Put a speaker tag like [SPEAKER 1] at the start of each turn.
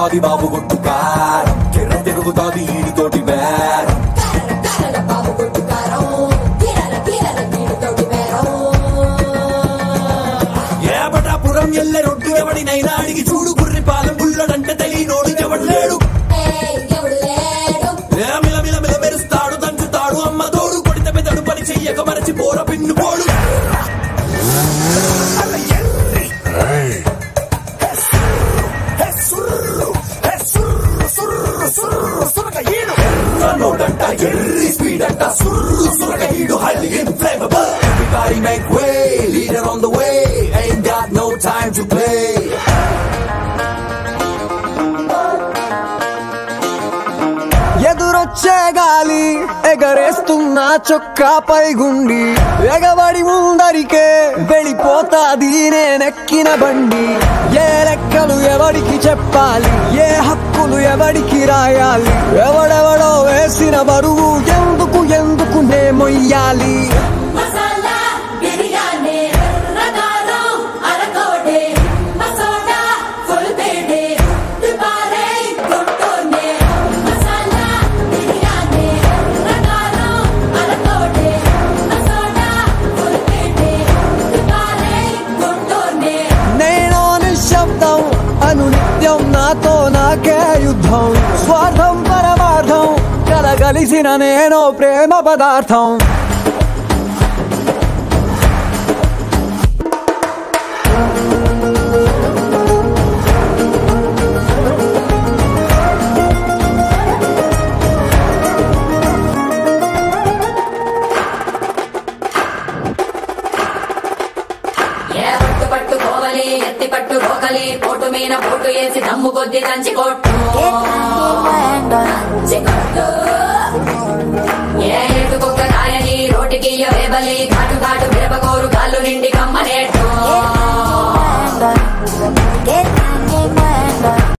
[SPEAKER 1] తిరుగుతాది బాబు కొట్టు కారం కిర్ర తిరుగుతాది ఈడితోటి బేరం ఏబటాపురం ఎల్లె రొడ్డు ఎవడినైనా అడిగి చూడు గుర్రి పాలెం బుల్లడంటే తెలియనోడు ఎవడు లేడు ఏ మిల మిల మిల మెరుస్తాడు దంచుతాడు అమ్మ తోడు కొడితే పెదడు పని చెయ్యక మరచి పోర పిన్ను పోడు నోటంట ఎర్రి స్పీడ్ అంట సుర్రు సురక ఈడు highly inflammable everybody make way leader on the way ain't got no time to play
[SPEAKER 2] ఎదురొచ్చే గాలి ఎగరేస్తున్న చొక్కాపై గుండి ఎగబడి ముందరికే వెళ్ళిపోతాది నేనెక్కిన బండి ఏ లెక్కలు ఎవడికి చెప్పాలి ఏ హక్కులు ఎవడికి రాయాలి ఎవడెవడో వేసిన బరువు ఎందుకు ఎందుకు నే మొయ్యాలి
[SPEAKER 3] మసాలా బిర్యానీ రకారం అరకోటే మసోడా ఫుల్ బేడే దుబారే గుంటూనే మసాలా బిర్యానీ రకారం అరకోటే మసోడా ఫుల్ బేడే దుబారే గుంటూనే
[SPEAKER 2] నేను నిశ్శబ్దం అను నిత్యం నాతో నాకే యుద్ధం స్వార్థం పరమార్థం కలగలిసిన నేను ప్రేమ పదార్థం
[SPEAKER 3] ఏ పట్టు పట్టు కోవలి ఎత్తి పట్టు రోకలి పోటు మీన పోటు వేసి దమ్ము కొద్ది దంచి కొట్టు దంచి కొట్టు ఏ ఎటు కుక్క కాయని రోటికి వేబలి ఘాటు ఘాటు మిరపకోరు కాళ్ళు నిండి